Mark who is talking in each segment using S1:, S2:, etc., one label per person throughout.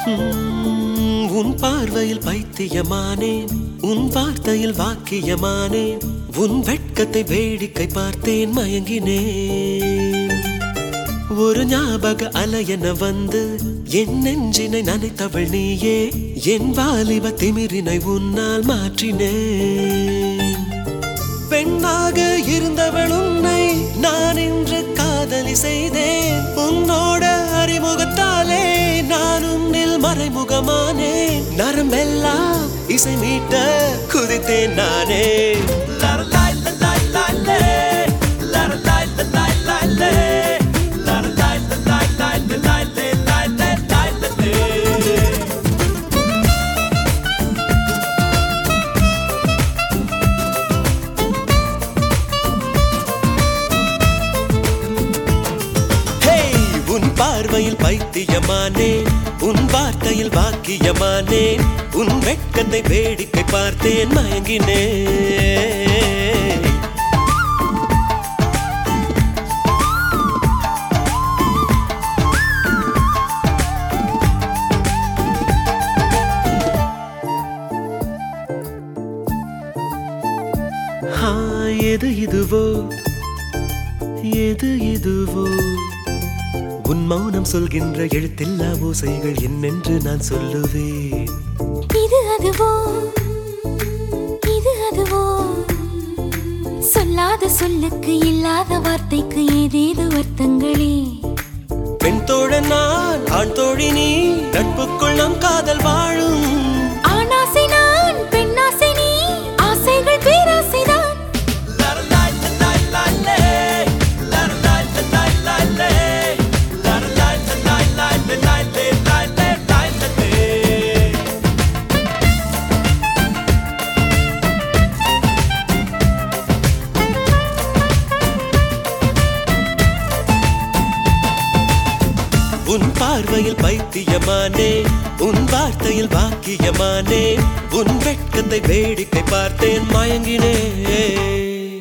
S1: உம், உன் பார்வையில் பைத்தியமானேன் உன் வார்த்தையில் வாக்கியமானேன் உன் வெட்கத்தை வேடிக்கை பார்த்தேன் மயங்கினேன் ஒரு ஞாபக அலையென வந்து என் நெஞ்சினை நனைத்தவள் நீயே என் வாலிப திமிரினை உன்னால் மாற்றினேன் பெண்ணாக இருந்தவள் உன்னை நான் இன்று காதலி செய்தேன் உன்னோட அறிமுகத்தாலே நான் உன்னில் மறைமுகமானேன் நரம்பெல்லாம் இசை மீட்ட குதித்தேன் நானே லரலாய் லலாய் லாலே, லரலாய் லலாய் லாலே, லரலாய் லலாய் லாலே, லாலே, லாலே, லாலே. ஹேய் உன் பார்வையில் பைத்தியமானேன் உன் வார்த்தையில் வாக்கியமானேன் உன் வெட்கத்தை வேடிக்கை பார்த்தேன் மயங்கினேன் ஆ, எது இதுவோ எது இதுவோ உன் மௌனம் சொல்கின்ற எழுத்தில்லா ஓசைகள் என்னென்று நான் சொல்லுவேன்
S2: இது அதுவோ இது அதுவோ சொல்லாத சொல்லுக்கு இல்லாத வார்த்தைக்கு ஏதேது அர்த்தங்களே
S1: பெண் தோழன் நான் ஆண் தோழி நீ நட்புக்குள் நம் காதல் வாழும்
S2: ஆணாசை நான் பெண்ணாசை நீ ஆசைகள் பேராசைதான்
S1: உன் பார்வையில் பைத்தியமானே உன் வார்த்தையில் வாக்கியமானே உன் வெட்கத்தை வேடிக்கை பார்த்தேன் மயங்கினேன்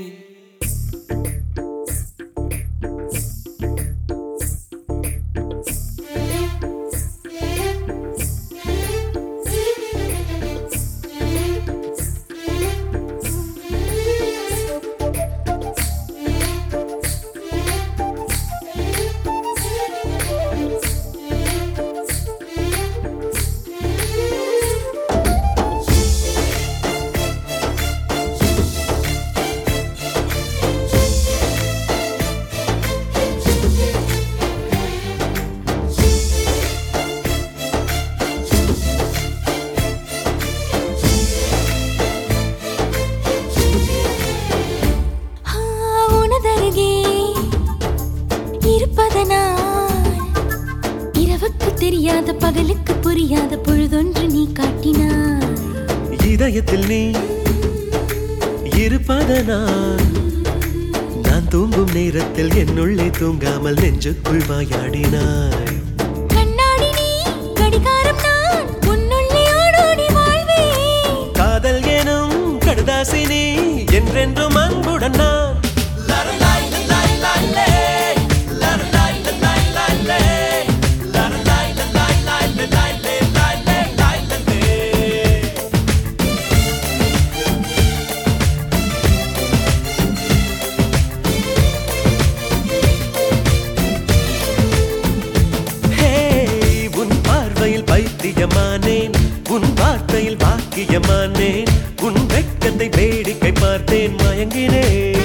S2: ஆ, உனதருகே இருப்பதனால் இரவுக்கு தெரியாத பகலுக்கு புரியாத பொழுதொன்று நீ காட்டினாய்
S1: இதயத்தில் நீ இருப்பதனால் நான் தூங்கும் நேரத்தில் என்னுள்ளே தூங்காமல் நெஞ்சுக்குள் வாயாடினாய்
S2: கண்ணாடி நீ கடிகாரம் நான் உன்னுள்ளே ஓடோடி வாழ்வேன்
S1: காதல் எனும் கடுதாசினி என்றென்றும் அன்புடன் நான் லரலாய் லலாய் லாலே, லரலாய் லலாய் லாலே, லரலாய் லலாய் லாலே, லாலே, லாலே, லாலே. ஹேய், உன் பார்வையில் பைத்தியமானேன் உன் வார்த்தையில் வாக்கியமானேன் உன் வெட்கத்தை வேடிக்கை பார்த்தேன் மயங்கினேன்